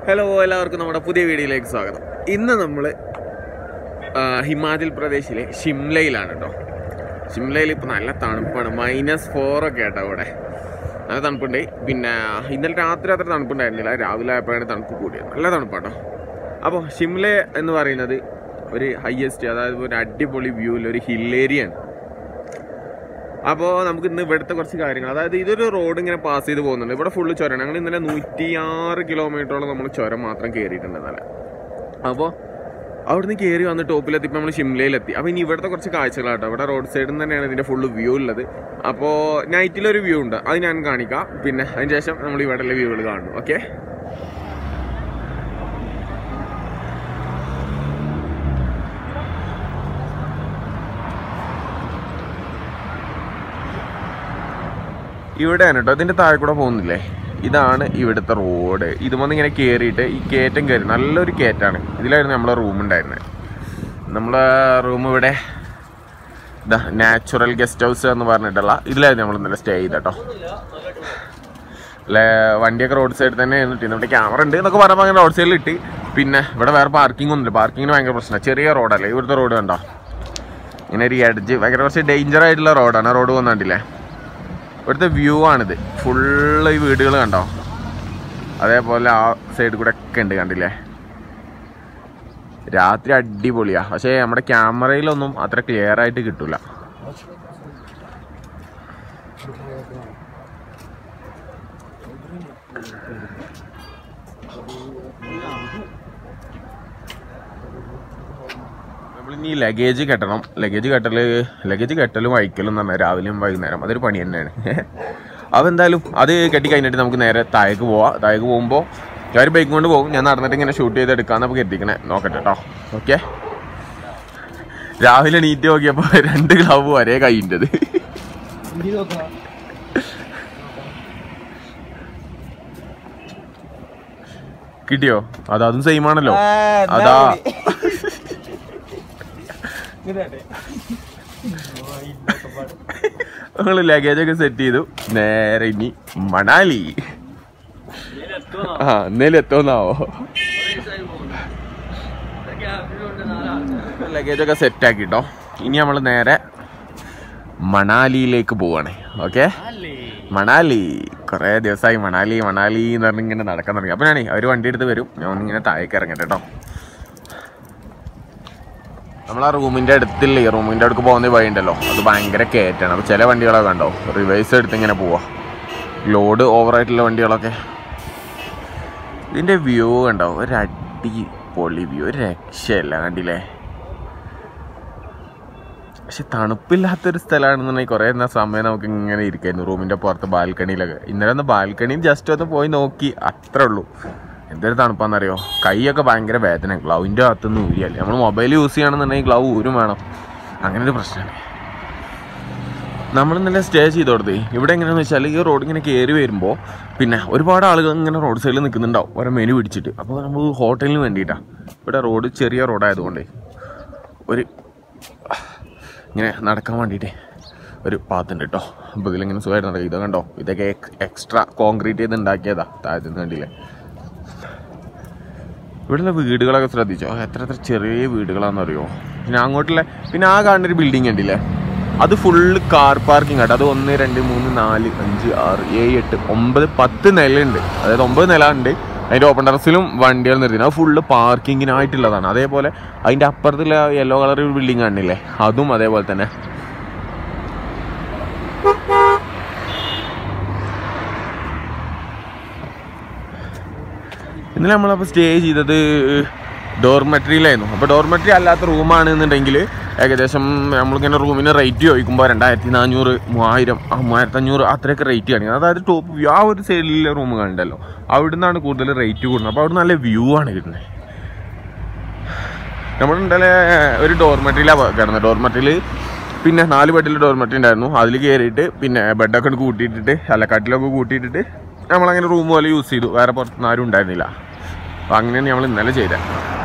Hello എല്ലാവർക്കും നമ്മുടെ പുതിയ വീഡിയോയിലേക്ക് സ്വാഗതം ഇന്ന് നമ്മൾ ഹിമാചൽ പ്രദേശിലെ ഷിംലയിലാണ് കേട്ടോ ഷിംലയിൽ ഇപ്പോൾ നല്ല തണുപ്പാണ് മൈനസ് ഫോറൊക്കെ കേട്ടോ അവിടെ നല്ല തണുപ്പുണ്ട് പിന്നെ ഇന്നലെ രാത്രി അത്ര തണുപ്പുണ്ടായിരുന്നില്ല രാവിലെ ആയപ്പോഴാണ് തണുപ്പ് കൂടിയത് നല്ല തണുപ്പാട്ടോ അപ്പോൾ ഷിംല എന്ന് പറയുന്നത് ഒരു ഹയസ്റ്റ് അതായത് ഒരു അടിപൊളി വ്യൂവിൽ ഒരു ഹിൽ ഏരിയയാണ് അപ്പോൾ നമുക്ക് ഇന്ന് ഇവിടുത്തെ കുറച്ച് കാര്യങ്ങൾ അതായത് ഇതൊരു റോഡ് ഇങ്ങനെ പാസ് ചെയ്ത് പോകുന്നുണ്ട് ഇവിടെ ഫുള്ള് ചുരം ഞങ്ങൾ ഇന്നലെ നൂറ്റിയാറ് കിലോമീറ്ററോളം നമ്മൾ ചുരം മാത്രം കയറിയിട്ടുണ്ട് ഇന്നലെ അപ്പോൾ അവിടുന്ന് കയറി വന്ന് ടോപ്പിലെത്തിയപ്പോൾ നമ്മൾ ഷിംലയിലെത്തി അപ്പോൾ ഇനി ഇവിടുത്തെ കുറച്ച് കാഴ്ചകളാട്ടോ ഇവിടെ റോഡ് സൈഡിൽ നിന്ന് തന്നെയാണ് ഇതിൻ്റെ ഫുള്ള് വ്യൂ ഉള്ളത് അപ്പോൾ നൈറ്റിലൊരു വ്യൂ ഉണ്ട് അത് ഞാൻ കാണിക്കാം പിന്നെ അതിന് ശേഷം നമ്മൾ ഇവിടെയുള്ള വ്യൂകൾ കാണും ഓക്കെ ഇവിടെയാണ് കേട്ടോ ഇതിൻ്റെ താഴെ കൂടെ പോകുന്നില്ലേ ഇതാണ് ഇവിടുത്തെ റോഡ് ഇതുമൊന്ന് ഇങ്ങനെ കയറിയിട്ട് ഈ കയറ്റം കയറി നല്ലൊരു കയറ്റാണ് ഇതിലായിരുന്നു നമ്മളെ റൂം ഉണ്ടായിരുന്നത് നമ്മളെ റൂം ഇവിടെ ഇതാ നാച്ചുറൽ ഗസ്റ്റ് ഹൗസ് എന്ന് പറഞ്ഞിട്ടുള്ള ഇതിലായിരുന്നു നമ്മൾ ഇന്നലെ സ്റ്റേ ചെയ്ത കേട്ടോ അല്ലെ വണ്ടിയൊക്കെ റോഡ് സൈഡിൽ തന്നെ ഇട്ട് നമ്മുടെ ക്യാമറ ഉണ്ട് എന്നൊക്കെ പറയുമ്പോൾ അങ്ങനെ റോഡ് സൈഡിൽ ഇട്ട് പിന്നെ ഇവിടെ വേറെ പാർക്കിംഗ് ഒന്നുമില്ല പാർക്കിങ്ങിന് ഭയങ്കര പ്രശ്നമാണ് ചെറിയ റോഡല്ലേ ഇവിടുത്തെ റോഡ് കണ്ടോ ഇങ്ങനെ ഒരു എഡ്ജ് ഭയങ്കര കുറച്ച് ഡേഞ്ചർ ആയിട്ടുള്ള റോഡാണ് റോഡ് പോകുന്നുണ്ടില്ലേ ഇവിടുത്തെ വ്യൂ ആണിത് ഫുള്ള് ഈ വീടുകൾ കണ്ടോ അതേപോലെ ആ സൈഡിൽ കൂടെ ഒക്കെ ഉണ്ട് കണ്ടില്ലേ രാത്രി അടിപൊളിയാ പക്ഷേ നമ്മുടെ ക്യാമറയിലൊന്നും അത്ര ക്ലിയർ ആയിട്ട് കിട്ടൂല നമ്മളിനി ലഗേജ് കെട്ടണം ലഗേജ് കെട്ടല് ലഗേജ് കെട്ടലും വഹിക്കലും എന്ന് പറഞ്ഞാൽ രാവിലെയും വൈകുന്നേരം അതൊരു പണി തന്നെയാണ് അപ്പോൾ എന്തായാലും അത് കെട്ടി കഴിഞ്ഞിട്ട് നമുക്ക് നേരെ താഴേക്ക് പോവാം താഴേക്ക് പോകുമ്പോൾ ഞാൻ ബൈക്ക് കൊണ്ട് പോകും ഞാൻ നടന്നിട്ട് ഇങ്ങനെ ഷൂട്ട് ചെയ്ത് എടുക്കാന്ന് നമുക്ക് എത്തിക്കണേ നോക്കട്ടെ കേട്ടോ ഓക്കെ രാവിലെ നീറ്റ് നോക്കിയപ്പോൾ രണ്ട് ഗ്ലവ് ഒരേ കൈൻ്റെത് കിട്ടിയോ അത് അതും സെയിം ആണല്ലോ അതാ നമ്മള് ലഗേജ് ഒക്കെ സെറ്റ് ചെയ്തു നേരെ ഇനി മണാലി ആ എന്നേലും എത്തുമെന്നാവോ ലഗേജ് ഒക്കെ സെറ്റ് ആക്കി കേട്ടോ ഇനി നമ്മൾ നേരെ മണാലിയിലേക്ക് പോവാണ് ഓക്കെ മണാലി കുറേ ദിവസമായി മണാലി മണാലി എന്ന് പറഞ്ഞ് ഇങ്ങനെ നടക്കാൻ തുടങ്ങി അപ്പോൾ ഞാനേ അവർ വണ്ടി എടുത്ത് വരും ഞാൻ ഒന്നിങ്ങനെ താഴേക്ക് ഇറങ്ങട്ടെ കേട്ടോ നമ്മൾ ആ റൂമിൻ്റെ അടുത്തില്ലേ റൂമിൻ്റെ അടുക്ക് പോകുന്ന വഴി ഉണ്ടല്ലോ അത് ഭയങ്കര കയറ്റാണ് അപ്പോൾ ചില വണ്ടികളൊക്കെ കണ്ടോ റിവേഴ്സ് എടുത്ത് ഇങ്ങനെ പോവാ ലോഡ് ഓവറായിട്ടുള്ള വണ്ടികളൊക്കെ ഇതിൻ്റെ വ്യൂ കണ്ടോ ഒരു അടിപൊളി വ്യൂ ഒരു രക്ഷയല്ല കണ്ടില്ലേ പക്ഷെ തണുപ്പില്ലാത്തൊരു സ്ഥലമാണെന്നുണ്ടെങ്കിൽ കുറേ എന്നാ സമയം നമുക്ക് ഇങ്ങനെ ഇരിക്കായിരുന്നു റൂമിൻ്റെ പുറത്ത് ബാൽക്കണിയിലൊക്കെ ഇന്നലെ ഒന്ന് ബാൽക്കണിയിൽ ജസ്റ്റ് ഒന്ന് പോയി നോക്കി അത്രേ ഉള്ളൂ എന്തൊരു തണുപ്പാണെന്നറിയോ കൈയൊക്കെ ഭയങ്കര വേദന ഗ്ലൗവിൻ്റെ അകത്തുനിന്ന് ഊരിയല്ലേ നമ്മൾ മൊബൈൽ യൂസ് ചെയ്യണമെന്നുണ്ടെങ്കിൽ ഗ്ലൗ ഊരും വേണം അങ്ങനെ ഒരു പ്രശ്നമാണ് നമ്മൾ ഇന്നലെ സ്റ്റേ ചെയ്ത് കൊടുത്തേ ഇവിടെ എങ്ങനെയാണെന്ന് വെച്ചാൽ ഈ റോഡ് ഇങ്ങനെ കയറി വരുമ്പോൾ പിന്നെ ഒരുപാട് ആളുകൾ ഇങ്ങനെ റോഡ് സൈഡിൽ നിൽക്കുന്നുണ്ടാവും ഓരോ മെനു പിടിച്ചിട്ട് അപ്പോൾ നമ്മൾ ഹോട്ടലിന് വേണ്ടിയിട്ടാണ് ഇവിടെ റോഡ് ചെറിയ റോഡായതുകൊണ്ടേ ഒരു ഇങ്ങനെ നടക്കാൻ വേണ്ടിയിട്ട് ഒരു പാത്തുണ്ട് കേട്ടോ അപ്പോൾ ഇതിലിങ്ങനെ സുഖമായിട്ട് നടക്കും ഇത് കണ്ടോ ഇതൊക്കെ എക്സ്ട്രാ കോൺക്രീറ്റ് ചെയ്ത് ഉണ്ടാക്കിയതാ താഴത്തുനിന്ന് കണ്ടില്ലേ ഇവിടെയുള്ള വീടുകളൊക്കെ ശ്രദ്ധിച്ചോ എത്ര എത്ര ചെറിയ വീടുകളാണെന്ന് അറിയോ പിന്നെ അങ്ങോട്ടുള്ള പിന്നെ ആ കാണുന്നൊരു ബിൽഡിംഗ് ഉണ്ടല്ലേ അത് ഫുള്ള് കാർ പാർക്കിംഗ് ആട്ടോ അത് ഒന്ന് രണ്ട് മൂന്ന് നാല് അഞ്ച് ആറ് ഏഴ് എട്ട് ഒമ്പത് പത്ത് നിലയുണ്ട് അതായത് ഒമ്പത് നില ഉണ്ട് അതിൻ്റെ ഓപ്പൺ ടെറസിലും വണ്ടികൾ നിർത്തി അത് ഫുള്ള് പാർക്കിങ്ങിനായിട്ടുള്ളതാണ് അതേപോലെ അതിൻ്റെ അപ്പുറത്തുള്ള യെല്ലോ കളർ ബിൽഡിംഗ് കാണില്ലേ അതും അതേപോലെ തന്നെ ഇന്നലെ നമ്മളപ്പോൾ സ്റ്റേ ചെയ്തത് ഡോർമെട്രിയിലായിരുന്നു അപ്പോൾ ഡോർമെട്രി അല്ലാത്ത റൂമാണ് എന്നുണ്ടെങ്കിൽ ഏകദേശം നമ്മളിങ്ങനെ റൂമിന് റേറ്റ് ചോദിക്കുമ്പോൾ രണ്ടായിരത്തി നാനൂറ് മൂവായിരം ആ മൂവായിരത്തി അഞ്ഞൂറ് അത്രയൊക്കെ റേറ്റ് കാണിക്കുന്നത് അതായത് ടോപ്പ് വ്യൂ ആ ഒരു സൈഡിലെ റൂം കണ്ടല്ലോ അവിടെ നിന്നാണ് കൂടുതൽ റേറ്റ് കൂടുന്നത് അപ്പോൾ അവിടെ നല്ല വ്യൂ ആണ് കിട്ടുന്നത് നമ്മൾ ഇന്നലെ ഒരു ഡോർമെട്രിയിലാണ് കിടന്നത് ഡോർമെട്രിയിൽ പിന്നെ നാല് ബെഡിൽ ഡോർമെട്രി ഉണ്ടായിരുന്നു അതിൽ കയറിയിട്ട് പിന്നെ ബെഡൊക്കെ കൂട്ടിയിട്ടിട്ട് അല്ല കട്ടിലൊക്കെ കൂട്ടിയിട്ടിട്ട് നമ്മളങ്ങനെ റൂം പോലെ യൂസ് ചെയ്തു വേറെ പുറത്തുനിന്ന് ആരും ഉണ്ടായിരുന്നില്ല അപ്പം അങ്ങനെയാണ് നമ്മൾ ഇന്നലെ ചെയ്തത്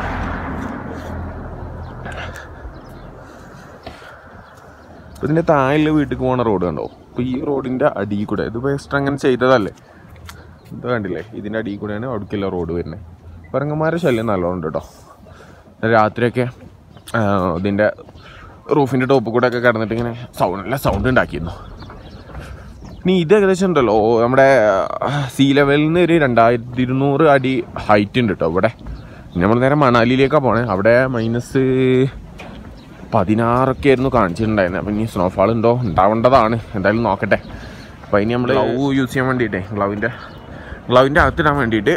അപ്പോൾ ഇതിൻ്റെ താഴെ വീട്ടിലേക്ക് പോണ റോഡ് കണ്ടോ അപ്പോൾ ഈ റോഡിൻ്റെ അടിയിൽ കൂടെ ഇതിപ്പോൾ എക്സ്ട്രാ അങ്ങനെ ചെയ്തതല്ലേ ഇത് കണ്ടില്ലേ ഇതിൻ്റെ അടിയിൽ കൂടെയാണ് അവിടേക്കുള്ള റോഡ് വരുന്നത് കുരങ്ങന്മാരുടെ ശല്യം നല്ലോണം ഉണ്ട് കേട്ടോ രാത്രിയൊക്കെ ആ, ഇതിൻ്റെ റൂഫിൻ്റെ ടോപ്പ് കൂടെ ഒക്കെ കിടന്നിട്ട് ഇങ്ങനെ സൗണ്ട് നല്ല സൗണ്ട് ഉണ്ടാക്കിയിരുന്നു ഇനി ഇത് ഏകദേശം ഉണ്ടല്ലോ നമ്മുടെ സീ ലെവലിൽ നിന്ന് ഒരു രണ്ടായിരത്തി ഇരുന്നൂറ് അടി ഹൈറ്റ് ഉണ്ട് കേട്ടോ ഇവിടെ ഇനി നമ്മൾ നേരെ മണാലിയിലേക്കാണ് പോണേ അവിടെ മൈനസ് പതിനാറൊക്കെ ആയിരുന്നു കാണിച്ചിട്ടുണ്ടായിരുന്നത് അപ്പം ഇനി സ്നോഫാൾ ഉണ്ടോ ഉണ്ടാവേണ്ടതാണ് എന്തായാലും നോക്കട്ടെ അപ്പോൾ ഇനി നമ്മൾ ഗ്ലൗ യൂസ് ചെയ്യാൻ വേണ്ടിയിട്ടേ ഗ്ലൗവിൻ്റെ ഗ്ലൗവിൻ്റെ അകത്തിടാൻ വേണ്ടിയിട്ട്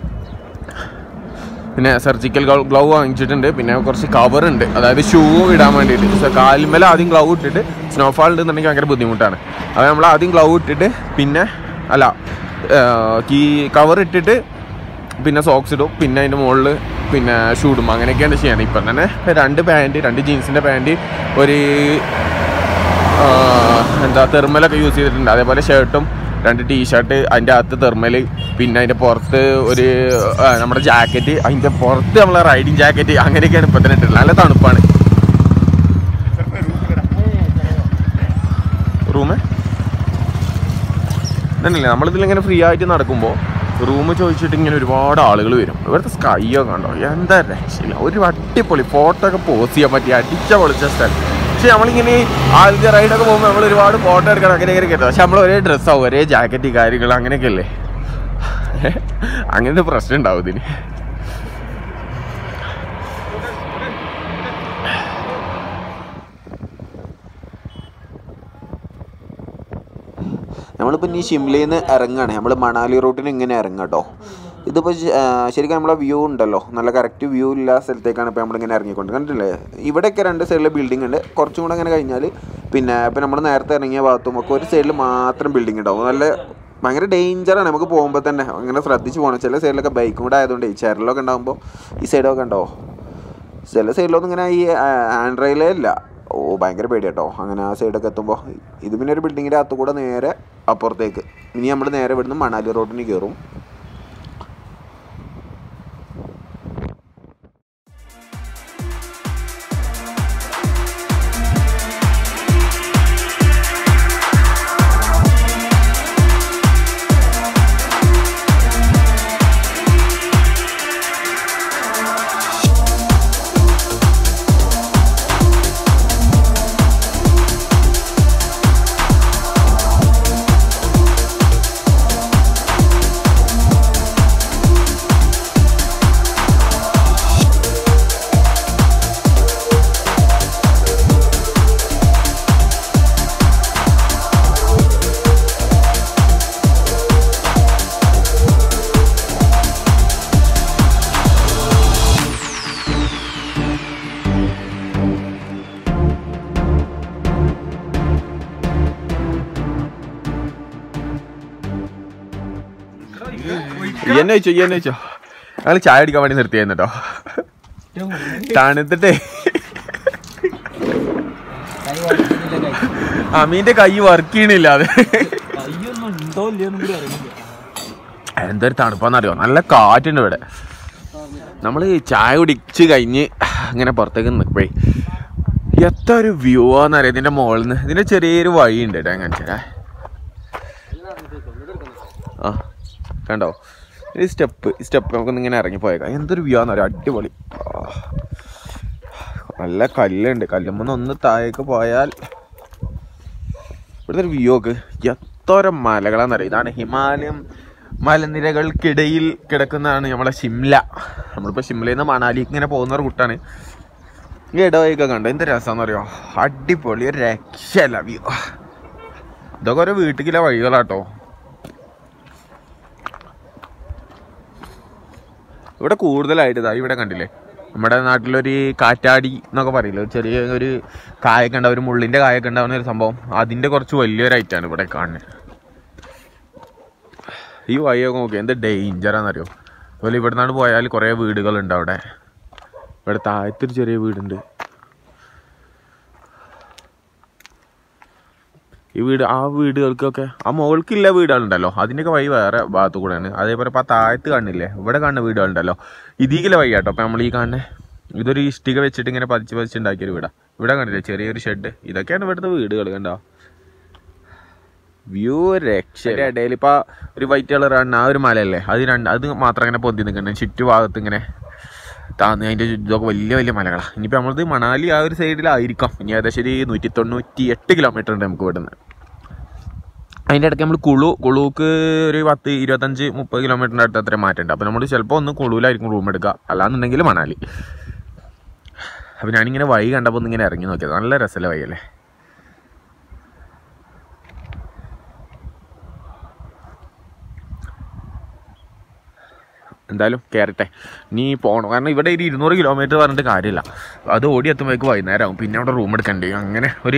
പിന്നെ സർജിക്കൽ ഗ്ലൗ വാങ്ങിച്ചിട്ടുണ്ട് പിന്നെ കുറച്ച് കവർ ഉണ്ട് അതായത് ഷൂ ഇടാൻ വേണ്ടിയിട്ട് കാലിന്മേൽ ആദ്യം ഗ്ലൗ ഇട്ടിട്ട് സ്നോഫാൾ ഉണ്ടെന്നുണ്ടെങ്കിൽ ഭയങ്കര ബുദ്ധിമുട്ടാണ് അത് നമ്മൾ ആദ്യം ഗ്ലൗ ഇട്ടിട്ട് പിന്നെ അല്ല കീ കവർ ഇട്ടിട്ട് പിന്നെ സോക്സ് ഇടും പിന്നെ അതിൻ്റെ മുകളിൽ പിന്നെ ഷൂ ഇടും അങ്ങനെയൊക്കെയാണ് ചെയ്യണം ഇപ്പം തന്നെ രണ്ട് പാൻറ് രണ്ട് ജീൻസിൻ്റെ പാൻറ് ഒരു ആ, എന്താ തെർമലൊക്കെ യൂസ് ചെയ്തിട്ടുണ്ട് അതേപോലെ ഷർട്ടും രണ്ട് ടീഷർട്ട് അതിൻ്റെ അകത്ത് തെർമൽ പിന്നെ അതിൻ്റെ പുറത്ത് ഒരു ആ, നമ്മുടെ ജാക്കറ്റ് അതിൻ്റെ പുറത്ത് നമ്മളെ റൈഡിങ് ജാക്കറ്റ് അങ്ങനെയൊക്കെയാണ് ഇപ്പം തന്നെ ഇട്ടിട്ടുള്ളത് നല്ല തണുപ്പാണ് റൂമ് തന്നെയല്ലേ നമ്മളിതിലിങ്ങനെ ഫ്രീ ആയിട്ട് നടക്കുമ്പോൾ റൂം ചോദിച്ചിട്ട് ഇങ്ങനെ ഒരുപാട് ആളുകൾ വരും ഇവിടുത്തെ സ്കൈയോ കണ്ടോ എന്താ രക്ഷയില്ല ഒരു അടിപൊളി ഫോട്ടോ ഒക്കെ പോസ്റ്റ് ചെയ്യാൻ പറ്റിയ അടിച്ച പൊളിച്ച സ്ഥലം പക്ഷെ നമ്മളിങ്ങനെ ആദ്യത്തെ റൈഡൊക്കെ പോകുമ്പോൾ നമ്മൾ ഒരുപാട് ഫോട്ടോ എടുക്കണം അങ്ങനെ ഇങ്ങനെ കേട്ടോ പക്ഷെ നമ്മൾ ഒരേ ഡ്രസ്സാവും ഒരേ ജാക്കറ്റ് കാര്യങ്ങൾ അങ്ങനെയൊക്കെ അല്ലേ അങ്ങനത്തെ പ്രശ്നം ഉണ്ടാവും ഇതിന് നമ്മളിപ്പോൾ ഇനി ഷിംലയിൽ നിന്ന് ഇറങ്ങുകയാണ് നമ്മൾ മണാലി റൂട്ടിന് ഇങ്ങനെ ഇറങ്ങാം കേട്ടോ ഇതിപ്പോൾ ശരിക്കും നമ്മളെ വ്യൂ ഉണ്ടല്ലോ നല്ല കറക്റ്റ് വ്യൂ ഇല്ല സ്ഥലത്തേക്കാണ് ഇപ്പോൾ നമ്മളിങ്ങനെ ഇറങ്ങിക്കൊണ്ട് കണ്ടില്ലേ ഇവിടെയൊക്കെ രണ്ട് സൈഡിൽ ബിൽഡിംഗ് ഉണ്ട് കുറച്ചും കൂടെ അങ്ങനെ കഴിഞ്ഞാൽ പിന്നെ ഇപ്പം നമ്മൾ നേരത്തെ ഇറങ്ങിയ ഭാഗത്തും ഒക്കെ ഒരു സൈഡിൽ മാത്രം ബിൽഡിംഗ് ഉണ്ടാവും നല്ല ഭയങ്കര ഡേഞ്ചറാണ് നമുക്ക് പോകുമ്പോൾ തന്നെ അങ്ങനെ ശ്രദ്ധിച്ച് പോകണം ചില സൈഡിലൊക്കെ ബൈക്കും കൂടെ ആയതുകൊണ്ട് ഈ ചരലൊക്കെ ഉണ്ടാകുമ്പോൾ ഈ സൈഡൊക്കെ ഉണ്ടാവും ചില സൈഡിലൊന്നും ഇങ്ങനെ ഈ ഹാൻഡ് റെയിലേ ഇല്ല ഓ ഭയങ്കര പേടി കേട്ടോ അങ്ങനെ ആ സൈഡൊക്കെ എത്തുമ്പോൾ ഇത് പിന്നെ ഒരു ബിൽഡിങ്ങിൻ്റെ അകത്തു കൂടെ നേരെ അപ്പുറത്തേക്ക് ഇനി നമ്മൾ നേരെ ഇവിടുന്ന് മണാലി റോഡിന് കയറും ഈ എന്നെ വെച്ചോ ഈ എന്നെ വെച്ചോ ഞങ്ങൾ ചായ അടിക്കാൻ വേണ്ടി നിർത്തിയായിരുന്നു കേട്ടോ തണുത്തിട്ടേ അമീന്റെ കൈ വർക്ക് ചെയ്യണില്ല അത് കയ്യൊന്നും ഉണ്ടോ ഇല്ലയോന്നും കൂടി അറിയില്ല എന്തൊരു തണുപ്പാന്നറിയോ നല്ല കാറ്റുണ്ട് ഇവിടെ നമ്മൾ ചായ കുടിച്ച് കഴിഞ്ഞ് ഇങ്ങനെ പുറത്തേക്ക് നിൽക്കുമ്പോഴേ എത്ര ഒരു വ്യൂ ആണെന്നറിയാം ഇതിന്റെ മുകളിൽ നിന്ന് ഇതിന്റെ ചെറിയൊരു വഴി ഉണ്ട് കേട്ടോ ഞാൻ കാണിച്ചു തരാം ആ കണ്ടോ ഈ സ്റ്റെപ്പ് ഈ സ്റ്റെപ്പ് നമുക്കൊന്ന് ഇങ്ങനെ ഇറങ്ങി പോയേക്കാം എന്തൊരു വ്യൂ ആണെന്നറിയാം അടിപൊളി ആ. നല്ല കല്ലുണ്ട് കല്ലുമ്പോൾ ഒന്ന് താഴേക്ക് പോയാൽ ഇവിടുത്തെ ഒരു വ്യൂ ഒക്കെ എത്ര മലകളാണെന്നറിയാം ഇതാണ് ഹിമാലയം മലനിരകൾക്കിടയിൽ കിടക്കുന്നതാണ് നമ്മളെ ഷിംല നമ്മളിപ്പോൾ ഷിംലയിൽ നിന്ന് മണാലിക്ക് ഇങ്ങനെ പോകുന്ന ഒരു കൂട്ടാണ് ഈ ഇടവഴിയൊക്കെ കണ്ടോ എന്ത് രസമാണെന്നറിയോ അടിപൊളി ഒരു രക്ഷയല്ല വ്യൂ ഇതൊക്കെ ഓരോ വീട്ടിലെ വഴികളാട്ടോ ഇവിടെ കൂടുതലായിട്ട് ഇതാ ഇവിടെ കണ്ടില്ലേ നമ്മുടെ നാട്ടിലൊരു കാറ്റാടി എന്നൊക്കെ പറയില്ലേ ഒരു ചെറിയ ഒരു കായൊക്കെ ഉണ്ടാവും ഒരു മുള്ളിന്റെ കായൊക്കെ ഉണ്ടാവുന്ന ഒരു സംഭവം അതിന്റെ കുറച്ച് വലിയൊരു ഐറ്റാണ് ഇവിടെ കാണുന്നത് ഈ വഴിയൊക്കെ നോക്കി എന്ത് ഡേഞ്ചറാന്നറിയോ അതുപോലെ ഇവിടെ നിന്നാണ് പോയാൽ കുറേ വീടുകളുണ്ട് അവിടെ ഇവിടെ താഴത്തൊരു ചെറിയ വീടുണ്ട് ഈ വീട് ആ വീടുകൾക്കൊക്കെ ആ മുകൾക്കില്ല വീടുകളുണ്ടല്ലോ അതിൻ്റെയൊക്കെ വഴി വേറെ ഭാഗത്തു കൂടെയാണ് അതേപോലെ ഇപ്പം ആ താഴത്ത് കാണില്ലേ ഇവിടെ കാണുന്ന വീടുകളുണ്ടല്ലോ ഇതിലെ വഴി കേട്ടോ അപ്പം നമ്മൾ ഈ കാണുന്നത് ഇതൊരു ഇഷ്ടിക വെച്ചിട്ട് ഇങ്ങനെ പതിച്ച് പതിച്ചുണ്ടാക്കിയൊരു വീടാ ഇവിടെ കണ്ടില്ലേ ചെറിയൊരു ഷെഡ് ഇതൊക്കെയാണ് ഇവിടുത്തെ വീടുകൾ കണ്ടോ വ്യൂ രക്ഷ ഇടയിൽ ഇപ്പൊ ഒരു വൈറ്റ് കളറാണ് ആ ഒരു മലയല്ലേ അത് രണ്ട് അത് മാത്രം അങ്ങനെ പൊന്തി നിൽക്കുന്നത് ചുറ്റുഭാഗത്ത് ഇങ്ങനെ താന്ന് അതിൻ്റെ ഇതൊക്കെ വലിയ വലിയ മലകളാണ് ഇനിയിപ്പോൾ നമ്മളത് മണാലി ആ ഒരു സൈഡിലായിരിക്കാം ഇനി ഏകദേശം ഒരു നൂറ്റി തൊണ്ണൂറ്റി എട്ട് കിലോമീറ്റർ ഉണ്ട് നമുക്ക് ഇവിടുന്ന് അതിൻ്റെ ഇടയ്ക്ക് നമ്മൾ കുളു കുളുക്ക് ഒരു പത്ത് ഇരുപത്തഞ്ച് മുപ്പത് കിലോമീറ്ററിൻ്റെ അടുത്ത് അത്ര മാറ്റമുണ്ട് അപ്പോൾ നമ്മൾ ചിലപ്പോൾ ഒന്ന് കുളുവിലായിരിക്കും റൂം എടുക്കുക അല്ലാന്നുണ്ടെങ്കിൽ മണാലി അപ്പോൾ ഞാനിങ്ങനെ വഴി കണ്ടപ്പോൾ ഒന്ന് ഇങ്ങനെ ഇറങ്ങി നോക്കിയത് നല്ല രസമല്ലേ വഴിയല്ലേ എന്തായാലും കയറട്ടെ നീ പോകണം കാരണം ഇവിടെ ഒരു ഇരുന്നൂറ് കിലോമീറ്റർ പറഞ്ഞിട്ട് കാര്യമില്ല അത് ഓടി എത്തുമ്പോഴേക്ക് വൈകുന്നേരം ആവും പിന്നെ അവിടെ റൂം എടുക്കണ്ടേ അങ്ങനെ ഒരു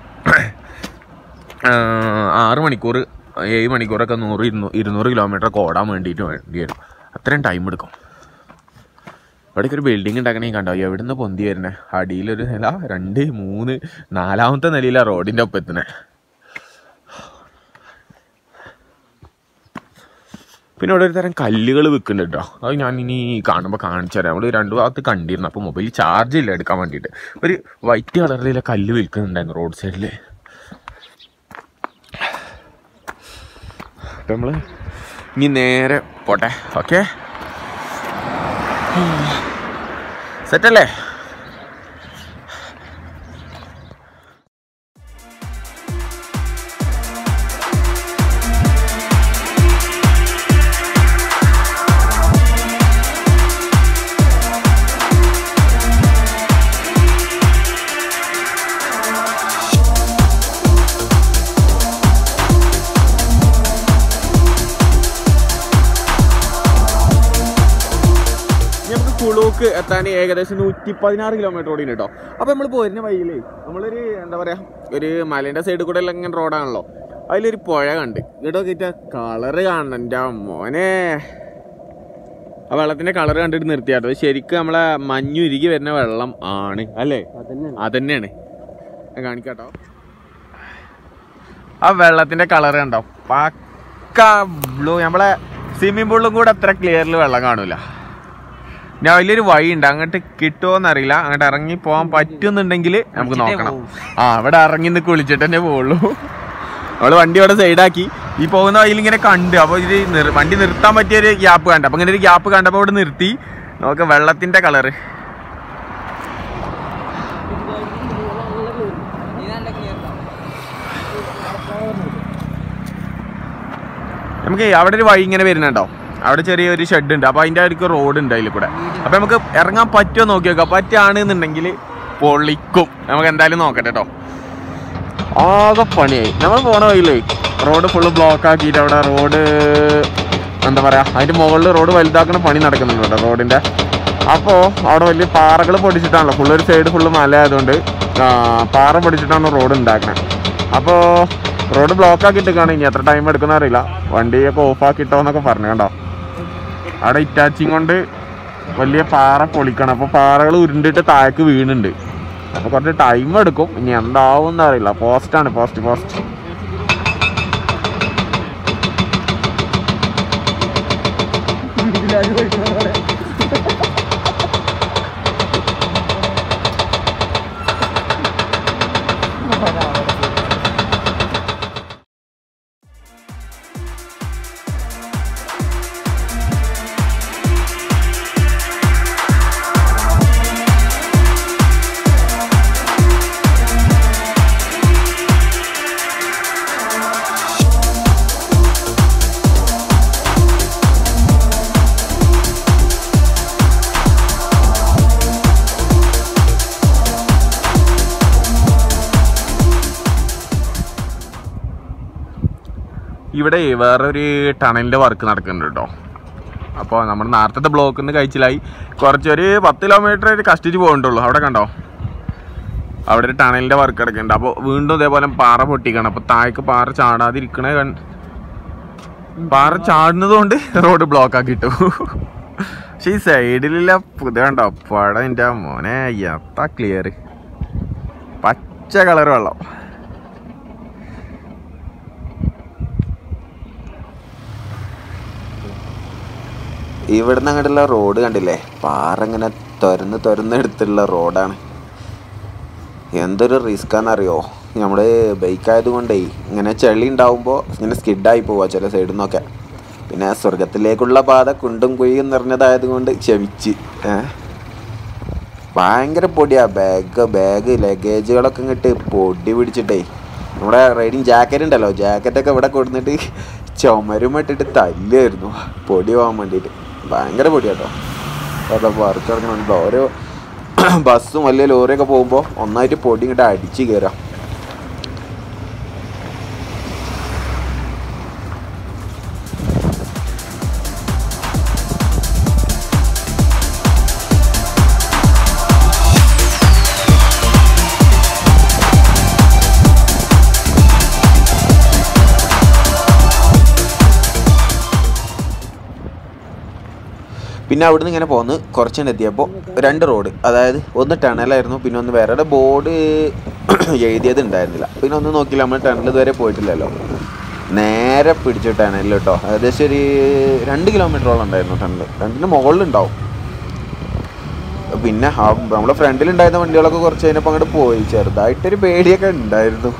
ആ, ആറ് മണിക്കൂർ ഏഴ് മണിക്കൂറൊക്കെ നൂറ് ഇരുന്നൂറ് ഇരുന്നൂറ് കിലോമീറ്റർ ഒക്കെ ഓടാൻ വേണ്ടിയിട്ട് വേണ്ടി വരും അത്രയും ടൈം എടുക്കും ഇവിടേക്ക് ഒരു ബിൽഡിംഗ് ഉണ്ടാക്കണേ കണ്ടോ എവിടുന്ന് പൊന്തി വരുന്നത് അടിയിലൊരു നില രണ്ട് മൂന്ന് നാലാമത്തെ നിലയിലാണ് റോഡിൻ്റെ ഒപ്പം എത്തുന്നത് പിന്നെ ഇവിടെ ഒരു തരം കല്ലുകൾ വിൽക്കുന്നുണ്ട് കേട്ടോ അത് ഞാൻ ഇനി കാണുമ്പോൾ കാണിച്ചു തരാം നമ്മൾ രണ്ട് ഭാഗത്ത് കണ്ടിരുന്നു അപ്പോൾ മൊബൈൽ ചാർജ് ഇല്ല എടുക്കാൻ വേണ്ടിയിട്ട് ഒരു വൈറ്റ് കളറിലെ കല്ല് വിൽക്കുന്നുണ്ടായിരുന്നു റോഡ് സൈഡിൽ അപ്പം നമ്മൾ ഇനി നേരെ പോട്ടെ ഓക്കെ സെറ്റല്ലേ നമുക്ക് കുളൂക്ക് എത്താൻ ഏകദേശം നൂറ്റി പതിനാറ് കിലോമീറ്റർ ഓടി കേട്ടോ അപ്പൊ നമ്മൾ പോരുന്ന വഴിയിലേ നമ്മളൊരു എന്താ പറയാ ഒരു മലേന്റെ സൈഡിൽ കൂടെ എല്ലാം ഇങ്ങനെ റോഡാണല്ലോ അതിലൊരു പുഴ കണ്ട് ഇവിടെ കിട്ട കളറ് കാണണം എൻ്റെ മോനെ ആ വെള്ളത്തിന്റെ കളർ കണ്ടിട്ട് നിർത്തിയാട്ടോ ശരിക്കും നമ്മളെ മഞ്ഞുരുകി വരുന്ന വെള്ളം ആണ് അല്ലേ അതന്നെയാണ് ഞാൻ കാണിക്കാട്ടോ ആ വെള്ളത്തിന്റെ കളർ കണ്ടോ പക്ക ബ്ലൂ നമ്മളെ സ്വിമ്മിംഗ് പൂളിലും കൂടെ അത്ര ക്ലിയറിൽ വെള്ളം കാണൂല ഞാൻ വലിയൊരു വഴി ഉണ്ട് അങ്ങോട്ട് കിട്ടുമോന്ന് അറിയില്ല അങ്ങോട്ട് ഇറങ്ങി പോകാൻ പറ്റുന്നുണ്ടെങ്കിൽ നമുക്ക് നോക്കണം ആ അവിടെ ഇറങ്ങി നിന്ന് കുളിച്ചിട്ട് തന്നെ പോവുള്ളൂ അവള് വണ്ടി അവിടെ സൈഡാക്കി ഈ പോകുന്ന വഴിയിൽ ഇങ്ങനെ കണ്ട് അപ്പോൾ ഇത് നിർ- വണ്ടി നിർത്താൻ പറ്റിയൊരു ഗ്യാപ്പ് കണ്ട അപ്പൊ ഇങ്ങനെ ഒരു ഗ്യാപ്പ് കണ്ടപ്പോൾ അവിടെ നിർത്തി നോക്ക വെള്ളത്തിന്റെ കളറ് നമുക്ക് അവിടെ ഒരു വഴി ഇങ്ങനെ വരുന്നുണ്ടോ അവിടെ ചെറിയൊരു ഷെഡ് ഉണ്ട് അപ്പൊ അതിന്റെ അടുക്ക് റോഡ് ഉണ്ട് അതിൽ കൂടെ അപ്പൊ നമുക്ക് ഇറങ്ങാൻ പറ്റുമോ നോക്കി നോക്കാം പറ്റുകയാണെന്നുണ്ടെങ്കിൽ പൊളിക്കും നമുക്ക് എന്തായാലും നോക്കട്ടെ കേട്ടോ ആകെ പണിയായി നമ്മൾ പോണ വഴിയിലേ റോഡ് ഫുള്ള് ബ്ലോക്ക് ആക്കിയിട്ട് അവിടെ റോഡ് എന്താ പറയാ അതിന്റെ മുകളിൽ റോഡ് വലുതാക്കുന്ന പണി നടക്കുന്നുണ്ട് കേട്ടോ റോഡിന്റെ അപ്പോൾ അവിടെ വലിയ പാറകൾ പൊടിച്ചിട്ടാണല്ലോ ഫുള്ള് ഒരു സൈഡ് ഫുള്ള് മല ആയതുകൊണ്ട് ആ, പാറ പൊടിച്ചിട്ടാണ് റോഡ് ഉണ്ടാക്കുന്നത് അപ്പോൾ റോഡ് ബ്ലോക്ക് ആക്കിയിട്ടൊക്കെയാണ് ഇനി എത്ര ടൈം എടുക്കുന്ന അറിയില്ല വണ്ടിയൊക്കെ ഓഫ് ആക്കിയിട്ടോ എന്നൊക്കെ പറഞ്ഞു കണ്ടോ അവിടെ ഇറ്റാച്ചിങ് കൊണ്ട് വലിയ പാറ പൊളിക്കണം അപ്പോൾ പാറകൾ ഉരുണ്ടിട്ട് താഴേക്ക് വീണുണ്ട് അപ്പോൾ കുറച്ച് ടൈം എടുക്കും ഇനി എന്താവും എന്നറിയില്ല പോസ്റ്റാണ് പോസ്റ്റ് പോസ്റ്റ് ഇവിടെ വേറൊരു ടണലിൻ്റെ വർക്ക് നടക്കുന്നുണ്ട് കേട്ടോ അപ്പോൾ നമ്മൾ നേരത്തെ ബ്ലോക്കിൽ നിന്ന് കഴിച്ചിലായി കുറച്ചൊരു പത്ത് കിലോമീറ്റർ ഒരു കഷ്ടിച്ച് പോകണ്ടുള്ളൂ അവിടെ കണ്ടോ അവിടെ ഒരു ടണലിൻ്റെ വർക്ക് കിടക്കുന്നുണ്ട് അപ്പോൾ വീണ്ടും ഇതേപോലെ പാറ പൊട്ടിക്കണം അപ്പോൾ താഴേക്ക് പാറ ചാടാതിരിക്കണേ കൺ പാറ ചാടുന്നത് കൊണ്ട് റോഡ് ബ്ലോക്ക് ആക്കിയിട്ടു പക്ഷെ ഈ സൈഡിലുള്ള പുതിയ കണ്ടോ പട എൻ്റെ മോനെ എത്താ ക്ലിയർ പച്ച കളർ വെള്ളം ഇവിടുന്ന് അങ്ങോട്ടുള്ള റോഡ് കണ്ടില്ലേ പാറ ഇങ്ങനെ തുരന്ന് തുരന്ന് എടുത്തുള്ള റോഡാണ് എന്തൊരു റിസ്ക്കാന്നറിയോ നമ്മൾ ബൈക്ക് ആയതുകൊണ്ടേ ഇങ്ങനെ ചെളി ഉണ്ടാവുമ്പോൾ ഇങ്ങനെ സ്കിഡായി പോവുക ചില സൈഡിൽ നിന്നൊക്കെ പിന്നെ സ്വർഗത്തിലേക്കുള്ള പാത കുണ്ടും കുഴിയും നിറഞ്ഞതായതുകൊണ്ട് ക്ഷമിച്ച് ഏ ഭയങ്കര പൊടിയാ ബാഗ് ബാഗ് ലഗേജുകളൊക്കെ ഇങ്ങോട്ട് പൊടി പിടിച്ചിട്ടേ നമ്മുടെ റൈഡിങ് ജാക്കറ്റ് ഉണ്ടല്ലോ ജാക്കറ്റൊക്കെ ഇവിടെ കൊടുത്തിട്ട് ചുമരുമിട്ടിട്ട് തല്ലായിരുന്നു പൊടി പോകാൻ വേണ്ടിയിട്ട് ഭയങ്കര പൊടിയാട്ടോ അവിടെ വർക്ക് ഇറങ്ങുന്നുണ്ടോ ഓരോ ബസ്സും വലിയ ലോറിയൊക്കെ പോകുമ്പോൾ ഒന്നായിട്ട് പൊടി ഇങ്ങോട്ട് അടിച്ച് കയറാം പിന്നെ അവിടുന്ന് ഇങ്ങനെ പോന്ന് കുറച്ചുകൊണ്ട് എത്തിയപ്പോൾ രണ്ട് റോഡ് അതായത് ഒന്ന് ടണലായിരുന്നു പിന്നെ ഒന്ന് വേറെ ബോർഡ് എഴുതിയത് ഉണ്ടായിരുന്നില്ല പിന്നെ ഒന്ന് നോക്കിയില്ല നമ്മൾ ടണൽ ഇതുവരെ പോയിട്ടില്ലല്ലോ നേരെ പിടിച്ചു ടണലിൽ കേട്ടോ ഏകദേശം ഒരു രണ്ട് കിലോമീറ്ററോളം ഉണ്ടായിരുന്നു ടണൽ രണ്ടിന് മുകളിലുണ്ടാവും പിന്നെ ആ നമ്മളെ ഫ്രണ്ടിലുണ്ടായിരുന്ന വണ്ടികളൊക്കെ കുറച്ച് കഴിഞ്ഞപ്പോൾ അങ്ങോട്ട് പോയി ചെറുതായിട്ടൊരു പേടിയൊക്കെ ഉണ്ടായിരുന്നു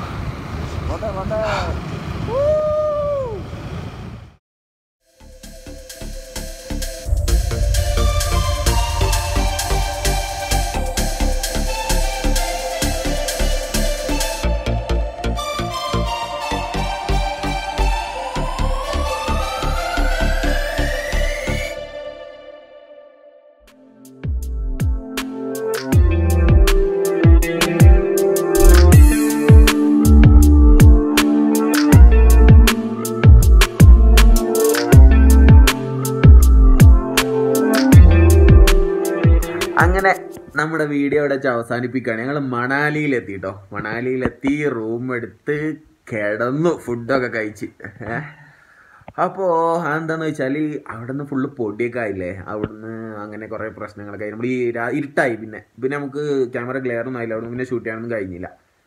അങ്ങനെ നമ്മുടെ വീഡിയോ ഇവിടെ വെച്ച് അവസാനിപ്പിക്കുകയാണ് ഞങ്ങൾ മണാലിയിലെത്തി കേട്ടോ മണാലിയിലെത്തി റൂം എടുത്ത് കിടന്നു ഫുഡൊക്കെ കഴിച്ച് ഏഹ് അപ്പോൾ എന്താന്ന് വെച്ചാൽ അവിടുന്ന് ഫുള്ള് പൊടിയൊക്കെ ആയില്ലേ അവിടുന്ന് അങ്ങനെ കുറേ പ്രശ്നങ്ങളൊക്കെ ആയി നമ്മൾ ഈ രാ- ഇരുട്ടായി പിന്നെ പിന്നെ നമുക്ക് ക്യാമറ ക്ലിയർ ഒന്നും ആയില്ല അവിടുന്ന് പിന്നെ ഷൂട്ട് ചെയ്യാനൊന്നും കഴിഞ്ഞില്ല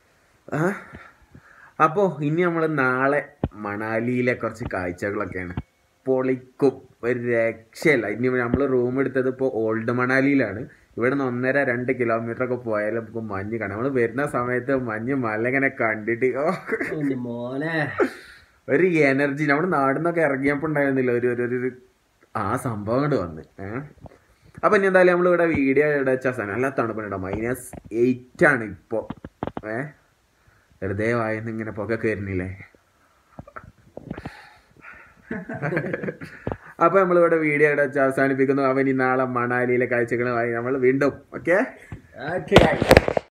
അപ്പോൾ ഇനി നമ്മൾ നാളെ മണാലിയിലെ കുറച്ച് കാഴ്ചകളൊക്കെയാണ് പൊളിക്കും ഒരു രക്ഷയില്ല ഇനി നമ്മൾ റൂം എടുത്തത് ഇപ്പോൾ ഓൾഡ് മണാലിയിലാണ് ഇവിടെ നിന്ന് ഒന്നര രണ്ട് കിലോമീറ്റർ ഒക്കെ പോയാലും നമുക്ക് മഞ്ഞ് കാണാം നമ്മൾ വരുന്ന സമയത്ത് മഞ്ഞ് മല ഇങ്ങനെ കണ്ടിട്ട് ഓ മോനെ ഒരു എനർജി നമ്മുടെ നാട്ടിൽ നിന്നൊക്കെ ഇറങ്ങിയപ്പോൾ ഉണ്ടായിരുന്നില്ല ഒരു ഒരു ഒരു ആ സംഭവം കൊണ്ട് വന്ന് ഏഹ് അപ്പം ഇനി എന്തായാലും നമ്മളിവിടെ വീഡിയോ ഇവിടെ വെച്ചാൽ നല്ല തണുപ്പുണ്ടോ മൈനസ് എയ്റ്റ് ആണ് ഇപ്പോൾ ഏഹ് വെറുതെ വായന്ന് ഇങ്ങനെ പുക കയറുന്നില്ലേ അപ്പൊ നമ്മളിവിടെ വീഡിയോ ഇവിടെ വെച്ച് അവസാനിപ്പിക്കുന്നു അവൻ ഈ നാളെ മണാലിയിലെ കാഴ്ചകളുമായി നമ്മൾ വീണ്ടും ഓക്കെ ഓക്കെ